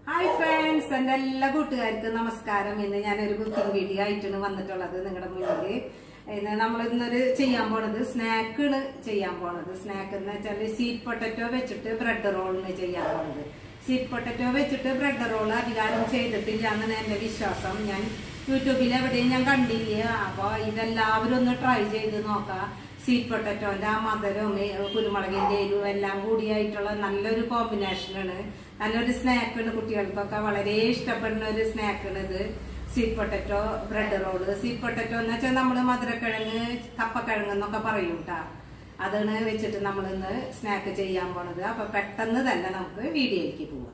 hi friends എന്റെ എല്ലാ കൂട്ടുകാർക്കും നമസ്കാരം ഇന്ന് ഞാനൊരു കുക്കിംഗ് വീഡിയോ ആയിട്ടാണ് വന്നിട്ടുള്ളത് നിങ്ങളുടെ മുന്നിൽ ഇന്ന് നമ്മൾ ഇന്നൊരു ചെയ്യാൻ പോണത് സ്നാക്കാണ് ചെയ്യാൻ പോണത് സ്നാക്ക് എന്ന് വെച്ചാൽ സ്വീറ്റ് പൊട്ടറ്റോ വെച്ചിട്ട് ബ്രെഡ് റോളിന് ചെയ്യാൻ പോണത് സ്വീറ്റ് പൊട്ടറ്റോ വെച്ചിട്ട് ബ്രെഡ് റോൾ അധികാരം ചെയ്തിട്ടില്ല എന്നാണ് എന്റെ വിശ്വാസം ഞാൻ യൂട്യൂബിൽ എവിടെയും ഞാൻ കണ്ടില്ല അപ്പൊ ഇതെല്ലാവരും ഒന്ന് ട്രൈ ചെയ്ത് നോക്കാം സ്വീറ്റ് പൊട്ടറ്റോന്റെ ആ മധുരവും ഈ കുരുമുളകിന്റെ എരിവും എല്ലാം കൂടിയായിട്ടുള്ള നല്ലൊരു കോമ്പിനേഷനാണ് നല്ലൊരു സ്നാക്കാണ് കുട്ടികൾക്കൊക്കെ വളരെ ഇഷ്ടപ്പെടുന്ന ഒരു സ്നാക്കാണ് ഇത് sweet potato bread roll sweet potato എന്ന് വെച്ചാൽ നമ്മൾ മധുരക്കിഴങ്ങ് കപ്പക്കിഴങ്ങ് എന്നൊക്കെ പറയും കേട്ടാ അതാണ് വെച്ചിട്ട് നമ്മൾ ഇന്ന് സ്നാക്ക് ചെയ്യാൻ പോണത് അപ്പൊ പെട്ടെന്ന് തന്നെ നമുക്ക് വീഡിയോയിലേക്ക് പോവാം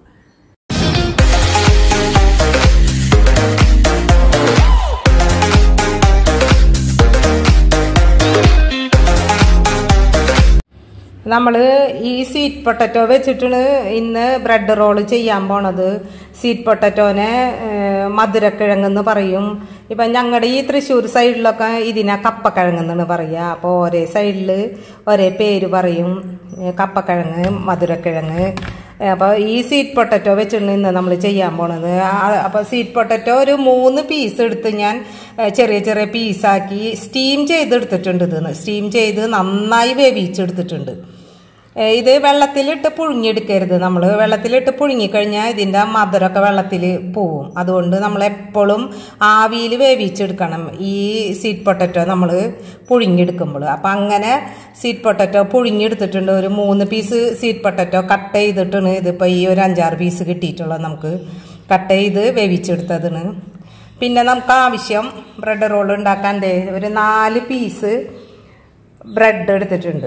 നമ്മൾ ഈ സ്വീറ്റ് പൊട്ടറ്റോ വെച്ചിട്ടാണ് ഇന്ന് ബ്രെഡ് റോള് ചെയ്യാൻ പോണത് സ്വീറ്റ് പൊട്ടറ്റോനെ മധുരക്കിഴങ്ങെന്ന് പറയും ഇപ്പം ഞങ്ങളുടെ ഈ തൃശ്ശൂർ സൈഡിലൊക്കെ ഇതിനെ കപ്പക്കിഴങ്ങെന്നാണ് പറയുക അപ്പോൾ ഒരേ സൈഡിൽ ഒരേ പേര് പറയും കപ്പക്കിഴങ്ങ് മധുരക്കിഴങ്ങ് അപ്പോൾ ഈ സ്വീറ്റ് പൊട്ടറ്റോ വെച്ചിട്ടാണ് ഇന്ന് നമ്മൾ ചെയ്യാൻ പോണത് അപ്പോൾ സ്വീറ്റ് പൊട്ടറ്റോ ഒരു മൂന്ന് പീസ് എടുത്ത് ഞാൻ ചെറിയ ചെറിയ പീസാക്കി സ്റ്റീം ചെയ്തെടുത്തിട്ടുണ്ട് ഇതെന്ന് സ്റ്റീം ചെയ്ത് നന്നായി വേവിച്ചെടുത്തിട്ടുണ്ട് ഇത് വെള്ളത്തിലിട്ട് പുഴുങ്ങിയെടുക്കരുത് നമ്മൾ വെള്ളത്തിലിട്ട് പുഴുങ്ങിക്കഴിഞ്ഞാൽ ഇതിൻ്റെ മധുരമൊക്കെ വെള്ളത്തിൽ പോവും അതുകൊണ്ട് നമ്മൾ എപ്പോഴും ആവിയിൽ വേവിച്ചെടുക്കണം ഈ സ്വീറ്റ് പൊട്ടറ്റോ നമ്മൾ പുഴുങ്ങിയെടുക്കുമ്പോൾ അപ്പം അങ്ങനെ സ്വീറ്റ് പൊട്ടറ്റോ പുഴുങ്ങിയെടുത്തിട്ടുണ്ട് ഒരു മൂന്ന് പീസ് സ്വീറ്റ് പൊട്ടറ്റോ കട്ട് ചെയ്തിട്ടാണ് ഇതിപ്പോൾ ഈ ഒരു അഞ്ചാറ് പീസ് കിട്ടിയിട്ടുള്ളത് നമുക്ക് കട്ട് ചെയ്ത് വേവിച്ചെടുത്തതാണ് പിന്നെ നമുക്ക് ആവശ്യം ബ്രെഡ് റോൾ ഉണ്ടാക്കാൻ ദേ ഒരു നാല് പീസ് ബ്രെഡ് എടുത്തിട്ടുണ്ട്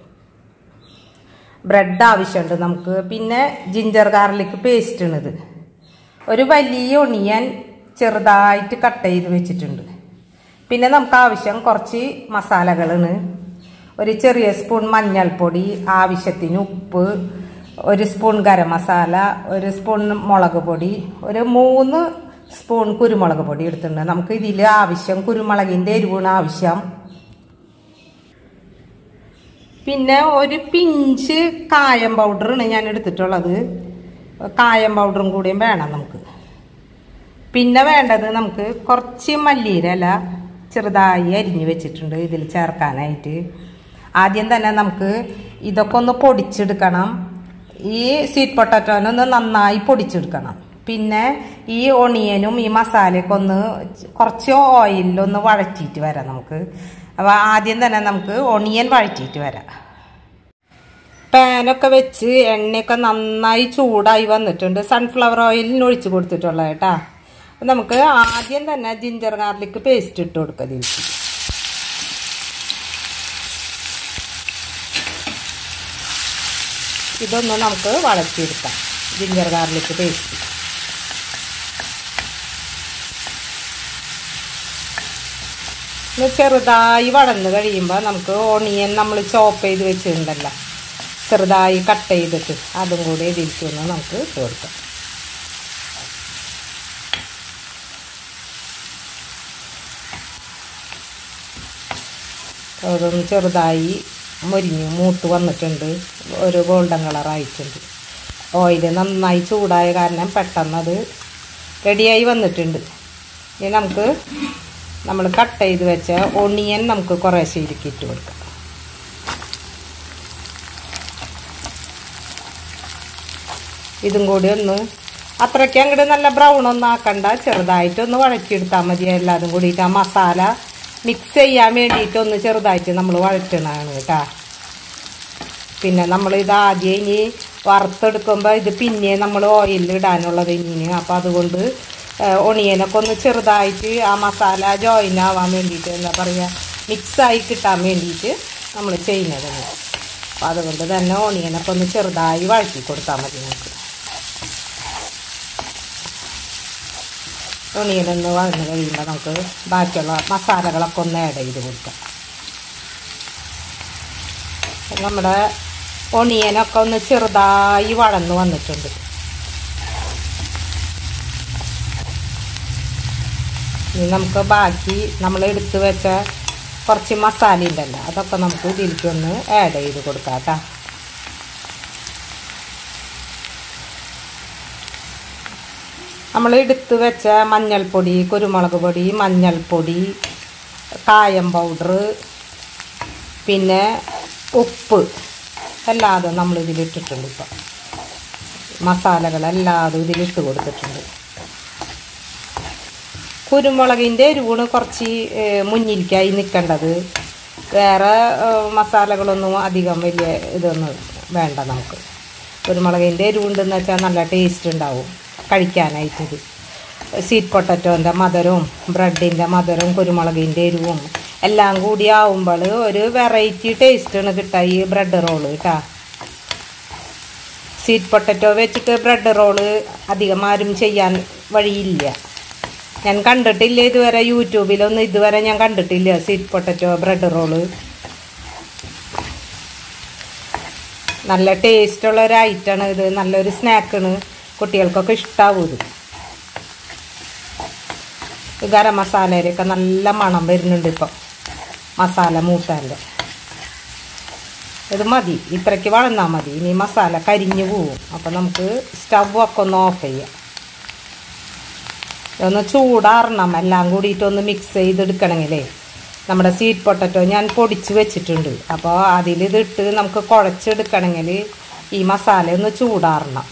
ബ്രെഡ് ആവശ്യമുണ്ട് നമുക്ക് പിന്നെ ജിഞ്ചർ ഗാർലിക് പേസ്റ്റാണിത് ഒരു വലിയ ഒണിയൻ ചെറുതായിട്ട് കട്ട് ചെയ്ത് വെച്ചിട്ടുണ്ട് പിന്നെ നമുക്ക് ആവശ്യം കുറച്ച് മസാലകളാണ് ഒരു ചെറിയ സ്പൂൺ മഞ്ഞൾപ്പൊടി ആവശ്യത്തിന് ഉപ്പ് ഒരു സ്പൂൺ ഗരം മസാല ഒരു സ്പൂൺ മുളക് പൊടി ഒരു മൂന്ന് സ്പൂൺ കുരുമുളക് പൊടി എടുത്തിട്ടുണ്ട് നമുക്ക് ഇതിൽ ആവശ്യം കുരുമുളകിൻ്റെ എരിവാണ് ആവശ്യം പിന്നെ ഒരു പിഞ്ച് കായം പൗഡറാണ് ഞാൻ എടുത്തിട്ടുള്ളത് കായം പൗഡറും കൂടിയും വേണം നമുക്ക് പിന്നെ വേണ്ടത് നമുക്ക് കുറച്ച് മല്ലിയില ചെറുതായി അരിഞ്ഞ് വെച്ചിട്ടുണ്ട് ഇതിൽ ചേർക്കാനായിട്ട് ആദ്യം തന്നെ നമുക്ക് ഇതൊക്കെ ഒന്ന് പൊടിച്ചെടുക്കണം ഈ സ്വീറ്റ് പൊട്ടാറ്റോനൊന്ന് നന്നായി പൊടിച്ചെടുക്കണം പിന്നെ ഈ ഒണിയനും ഈ മസാലയൊക്കെ ഒന്ന് കുറച്ച് ഓയിലൊന്ന് വഴറ്റിയിട്ട് വരാം നമുക്ക് അപ്പോൾ ആദ്യം തന്നെ നമുക്ക് ഒണിയൻ വഴറ്റിയിട്ട് വരാം പാനൊക്കെ വെച്ച് എണ്ണയൊക്കെ നന്നായി ചൂടായി വന്നിട്ടുണ്ട് സൺഫ്ലവർ ഓയിലിന് ഒഴിച്ച് കൊടുത്തിട്ടുള്ള കേട്ടാ അപ്പം നമുക്ക് ആദ്യം തന്നെ ജിഞ്ചർ ഗാർലിക് പേസ്റ്റ് ഇട്ട് കൊടുക്കുക ഇതിലേക്ക് ഇതൊന്ന് നമുക്ക് വളർത്തിയെടുക്കാം ജിഞ്ചർ ഗാർലിക് പേസ്റ്റ് ചെറുതായി വളർന്നു കഴിയുമ്പോൾ നമുക്ക് ഓണിയൻ നമ്മൾ ചോപ്പ് ചെയ്ത് വെച്ചിട്ടുണ്ടല്ലോ ചെറുതായി കട്ട് ചെയ്തിട്ട് അതും കൂടി ഇതിരിക്കുന്നു നമുക്ക് ഇട്ട് കൊടുക്കാം അതൊന്ന് ചെറുതായി മുരിഞ്ഞ് മൂത്ത് വന്നിട്ടുണ്ട് ഒരു ഗോൾഡൻ കളറായിട്ടുണ്ട് ഓയിൽ നന്നായി ചൂടായ കാരണം പെട്ടെന്നത് റെഡിയായി വന്നിട്ടുണ്ട് ഇനി നമുക്ക് നമ്മൾ കട്ട് ചെയ്ത് വെച്ച ഒണിയൻ നമുക്ക് കുറേശ്ശെ ഇട്ട് കൊടുക്കാം ഇതും കൂടി ഒന്ന് അത്രയ്ക്ക് അങ്ങോട്ട് നല്ല ബ്രൗൺ ഒന്നും ആക്കണ്ട ചെറുതായിട്ടൊന്ന് വഴറ്റിയെടുത്താൽ മതി എല്ലാതും കൂടിയിട്ട് ആ മസാല മിക്സ് ചെയ്യാൻ വേണ്ടിയിട്ട് ഒന്ന് ചെറുതായിട്ട് നമ്മൾ വഴറ്റണതാണ് കേട്ടാ പിന്നെ നമ്മൾ ഇത് ആദ്യം ഇനി വറുത്തെടുക്കുമ്പോൾ ഇത് പിന്നെ നമ്മൾ ഓയിലിൽ ഇടാനുള്ളത് ഇനി അപ്പോൾ അതുകൊണ്ട് ഒണിയനൊക്കെ ഒന്ന് ചെറുതായിട്ട് ആ മസാല ജോയിൻ ആവാൻ വേണ്ടിയിട്ട് എന്താ പറയുക മിക്സായി കിട്ടാൻ വേണ്ടിയിട്ട് നമ്മൾ ചെയ്യുന്നത് അപ്പോൾ അതുകൊണ്ട് തന്നെ ഓണിയനൊക്കെ ഒന്ന് ചെറുതായി വഴറ്റി കൊടുത്താൽ മതി നമുക്ക് ഒണിയനൊന്ന് വഴന്ന് കഴിയുമ്പോൾ നമുക്ക് ബാക്കിയുള്ള മസാലകളൊക്കെ ഒന്ന് ആഡ് ചെയ്ത് കൊടുക്കാം നമ്മുടെ ഒണിയനൊക്കെ ഒന്ന് ചെറുതായി വഴന്ന് വന്നിട്ടുണ്ട് ഇനി നമുക്ക് ബാക്കി നമ്മൾ എടുത്ത് വെച്ച കുറച്ച് മസാല ഉണ്ടല്ലോ അതൊക്കെ നമുക്ക് ഇതിലേക്കൊന്ന് ആഡ് ചെയ്ത് കൊടുക്കാം കേട്ടോ നമ്മൾ എടുത്ത് വെച്ച മഞ്ഞൾപ്പൊടി കുരുമുളക് പൊടി മഞ്ഞൾപ്പൊടി കായം പൗഡർ പിന്നെ ഉപ്പ് എല്ലാതും നമ്മൾ ഇതിലിട്ടിട്ടുണ്ട് ഇപ്പം മസാലകളെല്ലാതും ഇതിലിട്ട് കൊടുത്തിട്ടുണ്ട് കുരുമുളകിൻ്റെ എരിവാണ് കുറച്ച് ഏഹ്, മുന്നിലേക്കായി നിൽക്കേണ്ടത് വേറെ ഏഹ്, മസാലകളൊന്നും അധികം വലിയ ഇതൊന്നും വേണ്ട നമുക്ക് കുരുമുളകിൻ്റെ എരിവുണ്ടെന്ന് വെച്ചാൽ നല്ല ടേസ്റ്റ് ഉണ്ടാവും കഴിക്കാനായിട്ടിത് സ്വീറ്റ് പൊട്ടറ്റോൻ്റെ മധുരവും ബ്രെഡിൻ്റെ മധുരവും കുരുമുളകിൻ്റെ എരിവും എല്ലാം കൂടി ആവുമ്പോൾ ഒരു വെറൈറ്റി ടേസ്റ്റാണ് കിട്ടുക ഈ ബ്രെഡ് റോള് കേട്ടോ സ്വീറ്റ് പൊട്ടറ്റോ വെച്ചിട്ട് ബ്രെഡ് റോള് അധികം ആരും ചെയ്യാൻ വഴിയില്ല ഞാൻ കണ്ടിട്ടില്ല ഇതുവരെ യൂട്യൂബിലൊന്നും ഇതുവരെ ഞാൻ കണ്ടിട്ടില്ല സ്വീറ്റ് പൊട്ടറ്റോ ബ്രെഡ് റോള് നല്ല ടേസ്റ്റുള്ള ഒരു ഐറ്റാണ് ഇത് നല്ലൊരു സ്നാക്കാണ് കുട്ടികൾക്കൊക്കെ ഇഷ്ടാവും ഇത് ഈ ഗരം മസാലയിലൊക്കെ നല്ല മണം വരുന്നുണ്ട് ഇപ്പം മസാല മൂട്ടാൻ്റെ ഇത് മതി ഇത്രയ്ക്ക് വളർന്നാൽ മതി ഇനി മസാല കരിഞ്ഞു പോവും അപ്പം നമുക്ക് സ്റ്റവ് ഒക്കെ ഒന്ന് ഓഫ് ചെയ്യാം ഇതൊന്ന് ചൂടാറണം എല്ലാം കൂടിയിട്ടൊന്ന് മിക്സ് ചെയ്തെടുക്കണമെങ്കിലേ നമ്മുടെ സ്വീറ്റ് പൊട്ടറ്റോ ഞാൻ പൊടിച്ച് വെച്ചിട്ടുണ്ട് അപ്പോൾ അതിലിതിട്ട് നമുക്ക് കുഴച്ചെടുക്കണമെങ്കിൽ ഈ മസാല ഒന്ന് ചൂടാറണം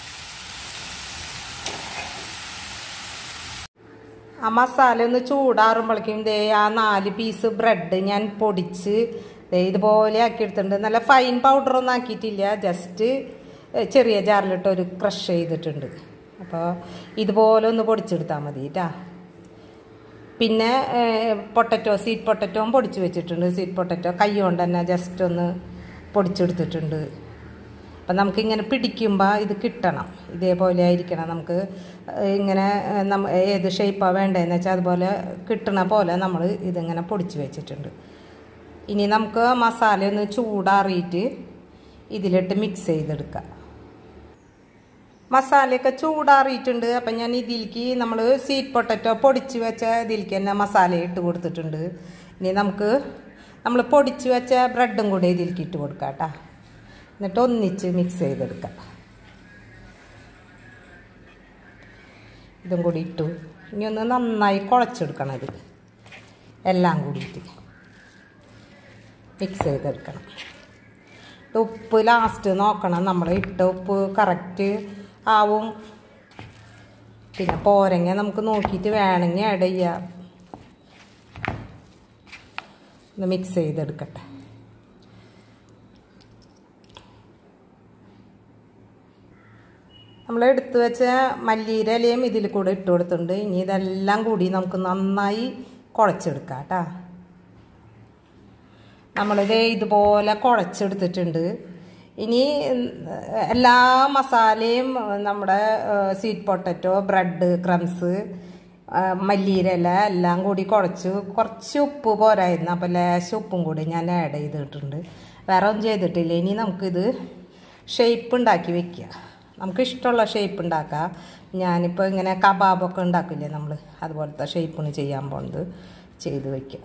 ആ മസാല ഒന്ന് ചൂടാറുമ്പോഴേക്കും ദേ ആ നാല് പീസ് ബ്രെഡ് ഞാൻ പൊടിച്ച് ദേ ഇതുപോലെ ആക്കിയെടുത്തിട്ടുണ്ട് നല്ല ഫൈൻ പൗഡറൊന്നും ആക്കിയിട്ടില്ല ജസ്റ്റ് ചെറിയ ജാറിലിട്ട് ഒരു ക്രഷ് ചെയ്തിട്ടുണ്ട് അപ്പോൾ ഇതുപോലെ ഒന്ന് പൊടിച്ചെടുത്താൽ മതി കേട്ടാ പിന്നെ പൊട്ടറ്റോ സ്വീറ്റ് പൊട്ടറ്റോയും പൊടിച്ച് വെച്ചിട്ടുണ്ട് സ്വീറ്റ് പൊട്ടറ്റോ കൈ കൊണ്ട് തന്നെ ജസ്റ്റ് ഒന്ന് പൊടിച്ചെടുത്തിട്ടുണ്ട് അപ്പം നമുക്കിങ്ങനെ പിടിക്കുമ്പോൾ ഇത് കിട്ടണം ഇതേപോലെ ആയിരിക്കണം നമുക്ക് ഇങ്ങനെ നമ്മ ഏത് ഷേപ്പാണ് വേണ്ടതെന്ന് വെച്ചാൽ അതുപോലെ കിട്ടണ പോലെ നമ്മൾ ഇതിങ്ങനെ പൊടിച്ച് വെച്ചിട്ടുണ്ട് ഇനി നമുക്ക് മസാല ഒന്ന് ചൂടാറിയിട്ട് ഇതിലിട്ട് മിക്സ് ചെയ്തെടുക്കാം മസാലയൊക്കെ ചൂടാറിയിട്ടുണ്ട് അപ്പം ഞാൻ ഇതിലേക്ക് നമ്മൾ സ്വീറ്റ് പൊട്ടറ്റോ പൊടിച്ച് വെച്ച ഇതിലേക്ക് തന്നെ മസാല ഇട്ട് കൊടുത്തിട്ടുണ്ട് ഇനി നമുക്ക് നമ്മൾ പൊടിച്ച് വെച്ച ബ്രെഡും കൂടെ ഇതിലേക്ക് ഇട്ട് കൊടുക്കാം കേട്ടോ എന്നിട്ട് ഒന്നിച്ച് മിക്സ് ചെയ്തെടുക്കാം ഇതും കൂടി ഇട്ടു ഇനി ഒന്ന് നന്നായി കുഴച്ചെടുക്കണം ഇത് എല്ലാം കൂടിയിട്ട് മിക്സ് ചെയ്തെടുക്കണം ഉപ്പ് ലാസ്റ്റ് നോക്കണം നമ്മൾ ഇട്ട ഉപ്പ് കറക്റ്റ് ആവും പിന്നെ പോരങ്ങ നമുക്ക് നോക്കിയിട്ട് വേണമെങ്കിൽ ആഡ് ചെയ്യാം ഒന്ന് മിക്സ് ചെയ്തെടുക്കട്ടെ നമ്മൾ എടുത്തു വെച്ച മല്ലീര ഇലയും ഇതിൽ കൂടെ ഇട്ട് കൊടുത്തിട്ടുണ്ട് ഇനി ഇതെല്ലാം കൂടി നമുക്ക് നന്നായി കുഴച്ചെടുക്കാം കേട്ടോ നമ്മളിത് ഇതുപോലെ കുഴച്ചെടുത്തിട്ടുണ്ട് ഇനി എല്ലാ മസാലയും നമ്മുടെ സ്വീറ്റ് പൊട്ടറ്റോ ബ്രെഡ് ക്രംസ് മല്ലീരല എല്ലാം കൂടി കുഴച്ച് കുറച്ച് ഉപ്പ് പോരായിരുന്നു അപ്പോൾ ലേശം ഉപ്പും കൂടി ഞാൻ ആഡ് ചെയ്തിട്ടുണ്ട് വേറെ ഒന്നും ചെയ്തിട്ടില്ല ഇനി നമുക്കിത് ഷേപ്പ് ഉണ്ടാക്കി വെക്കുക നമുക്ക് ഇഷ്ടമുള്ള ഷേപ്പ് ഉണ്ടാക്കാം ഞാനിപ്പോൾ ഇങ്ങനെ കബാബൊക്കെ ഉണ്ടാക്കില്ലേ നമ്മൾ അതുപോലത്തെ ഷേപ്പാണ് ചെയ്യാൻ പോകുന്നത് ചെയ്ത് വയ്ക്കുക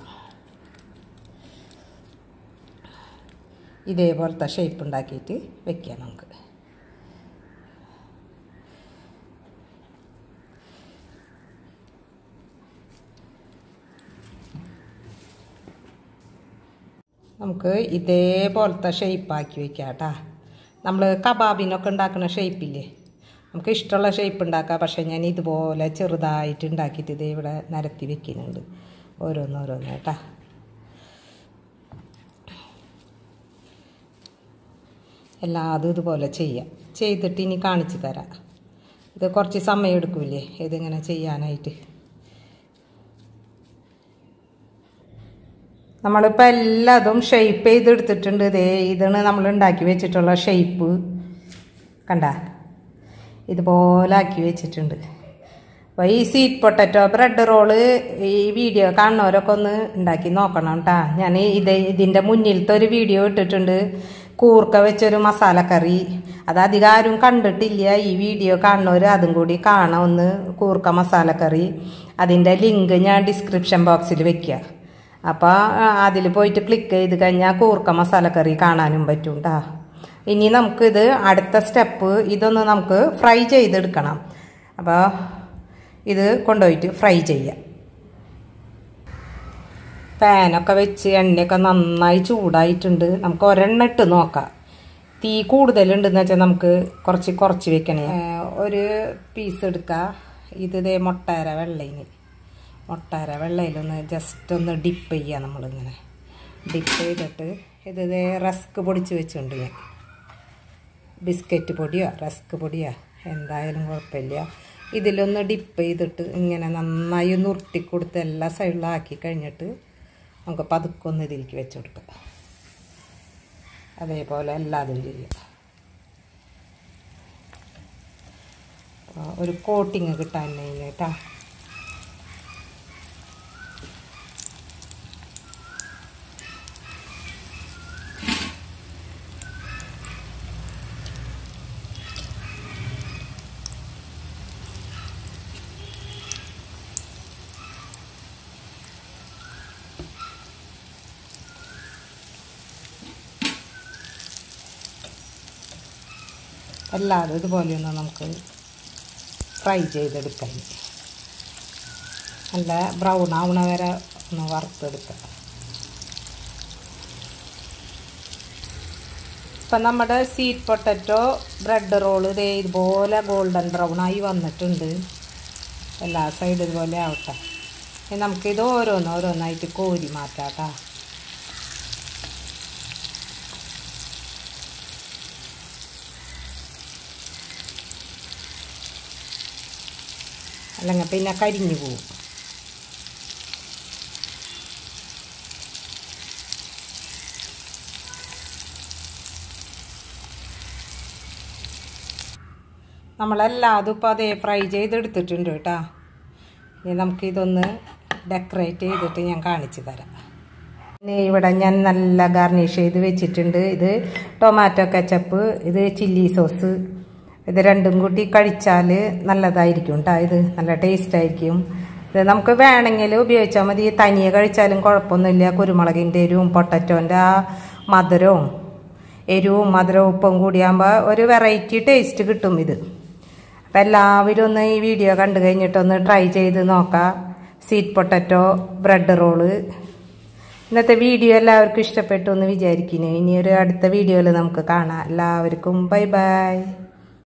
ഇതേപോലത്തെ ഷേപ്പ് ഉണ്ടാക്കിയിട്ട് വെക്കാം നമുക്ക് നമുക്ക് ഇതേപോലത്തെ ഷേപ്പാക്കി വെക്കാം കേട്ടാ നമ്മൾ കബാബിനൊക്കെ ഉണ്ടാക്കുന്ന ഷേപ്പില്ലേ നമുക്ക് ഇഷ്ടമുള്ള ഷേപ്പ് ഉണ്ടാക്കാം പക്ഷേ ഞാൻ ഇതുപോലെ ചെറുതായിട്ട് ഉണ്ടാക്കിയിട്ട് ഇത് ഇവിടെ നിരത്തി വെക്കുന്നുണ്ട് ഓരോന്നോരോന്ന് കേട്ടാ എല്ലാതും ഇതുപോലെ ചെയ്യാം ചെയ്തിട്ട് ഇനി കാണിച്ചു തരാം ഇത് കുറച്ച് സമയം എടുക്കൂലേ ഇതിങ്ങനെ ചെയ്യാനായിട്ട് നമ്മളിപ്പോൾ എല്ലാതും ഷെയ്പ്പ് ചെയ്തെടുത്തിട്ടുണ്ട് ഇതേ ഇതാണ് നമ്മൾ ഉണ്ടാക്കി വെച്ചിട്ടുള്ള ഷെയ്പ്പ് കണ്ട ഇതുപോലെ ആക്കി വെച്ചിട്ടുണ്ട് അപ്പോൾ ഈ സ്വീറ്റ് പൊട്ടറ്റോ ബ്രെഡ് റോള് ഈ വീഡിയോ കാണുന്നവരൊക്കെ ഒന്ന് ഉണ്ടാക്കി നോക്കണം കേട്ടോ ഞാൻ ഇത് ഇതിൻ്റെ മുന്നിലത്തെ ഒരു വീഡിയോ ഇട്ടിട്ടുണ്ട് കൂർക്ക വെച്ചൊരു മസാലക്കറി അത് അധികം ആരും കണ്ടിട്ടില്ല ഈ വീഡിയോ കാണുന്നവർ അതും കൂടി കാണാം ഒന്ന് കൂർക്ക മസാലക്കറി അതിൻ്റെ ലിങ്ക് ഞാൻ ഡിസ്ക്രിപ്ഷൻ ബോക്സിൽ വെക്കുക അപ്പോൾ അതിൽ പോയിട്ട് ക്ലിക്ക് ചെയ്ത് കഴിഞ്ഞാൽ കൂർക്ക മസാലക്കറി കാണാനും പറ്റും കേട്ടോ ഇനി നമുക്കിത് അടുത്ത സ്റ്റെപ്പ് ഇതൊന്ന് നമുക്ക് ഫ്രൈ ചെയ്തെടുക്കണം അപ്പോൾ ഇത് കൊണ്ടുപോയിട്ട് ഫ്രൈ ചെയ്യാം പാനൊക്കെ വെച്ച് എണ്ണയൊക്കെ നന്നായി ചൂടായിട്ടുണ്ട് നമുക്ക് ഒരെണ്ണ ഇട്ട് നോക്കാം തീ കൂടുതലുണ്ടെന്ന് വെച്ചാൽ നമുക്ക് കുറച്ച് കുറച്ച് വെക്കണേ ഒരു പീസ് എടുക്കുക ഇത് ഇതേ മുട്ടര വെള്ളയിന് മുട്ടര വെള്ളയിലൊന്ന് ജസ്റ്റ് ഒന്ന് ഡിപ്പ് ചെയ്യുക നമ്മളിങ്ങനെ ഡിപ്പ് ചെയ്തിട്ട് ഇത് ഇതേ റസ്ക് പൊടിച്ച് വെച്ചിട്ടുണ്ട് ഞാൻ ബിസ്ക്കറ്റ് പൊടിയോ റസ്ക് പൊടിയോ എന്തായാലും കുഴപ്പമില്ല ഇതിലൊന്ന് ഡിപ്പ് ചെയ്തിട്ട് ഇങ്ങനെ നന്നായി ഒന്ന് ഉരുട്ടി കൊടുത്ത് എല്ലാ സൈഡിലും ആക്കി കഴിഞ്ഞിട്ട് നമുക്ക് പതുക്കെ ഒന്ന് ഇതിലേക്ക് വെച്ച് കൊടുക്കാം അതേപോലെ എല്ലാതും ചെയ്യാം ഒരു കോട്ടിങ് കിട്ടാൻ കേട്ടാ എല്ലാതും ഇതുപോലെയൊന്ന് നമുക്ക് ഫ്രൈ ചെയ്തെടുക്കാം നല്ല ബ്രൗൺ ആവണ വരെ ഒന്ന് വറുത്തെടുക്കാം ഇപ്പം നമ്മുടെ സ്വീറ്റ് പൊട്ടറ്റോ ബ്രെഡ് റോള് ഇതേ ഇതുപോലെ ഗോൾഡൻ ബ്രൗൺ ആയി വന്നിട്ടുണ്ട് എല്ലാ സൈഡും ഇതുപോലെ ആവട്ടെ ഇനി നമുക്കിത് ഓരോന്ന് ഓരോന്നായിട്ട് കോരി മാറ്റാം കേട്ടോ അല്ലെങ്കിൽ പിന്നെ കരിഞ്ഞു പോവും നമ്മളെല്ലാതും ഇപ്പോൾ അതേ ഫ്രൈ ചെയ്തെടുത്തിട്ടുണ്ട് കേട്ടോ ഇനി നമുക്കിതൊന്ന് ഡെക്കറേറ്റ് ചെയ്തിട്ട് ഞാൻ കാണിച്ചു തരാം പിന്നെ ഇവിടെ ഞാൻ നല്ല ഗാർണിഷ് ചെയ്ത് വെച്ചിട്ടുണ്ട് ഇത് ടൊമാറ്റോ കെച്ചപ്പ് ഇത് ചില്ലി സോസ് ഇത് രണ്ടും കൂട്ടി കഴിച്ചാൽ നല്ലതായിരിക്കും കേട്ടോ ഇത് നല്ല ടേസ്റ്റ് ആയിരിക്കും ഇത് നമുക്ക് വേണമെങ്കിൽ ഉപയോഗിച്ചാൽ മതി തനിയെ കഴിച്ചാലും കുഴപ്പമൊന്നുമില്ല കുരുമുളകിൻ്റെ എരിവും പൊട്ടറ്റോൻ്റെ ആ മധുരവും എരിവും മധുരവും ഉപ്പും കൂടിയാകുമ്പോൾ ഒരു വെറൈറ്റി ടേസ്റ്റ് കിട്ടും ഇത് അപ്പം എല്ലാവരും ഒന്ന് ഈ വീഡിയോ കണ്ടു കഴിഞ്ഞിട്ടൊന്ന് ട്രൈ ചെയ്ത് നോക്കാം സ്വീറ്റ് പൊട്ടറ്റോ ബ്രെഡ് റോള് ഇന്നത്തെ വീഡിയോ എല്ലാവർക്കും ഇഷ്ടപ്പെട്ടു എന്ന് വിചാരിക്കുന്നു ഇനി ഒരു അടുത്ത വീഡിയോയിൽ നമുക്ക് കാണാം എല്ലാവർക്കും ബൈ ബൈ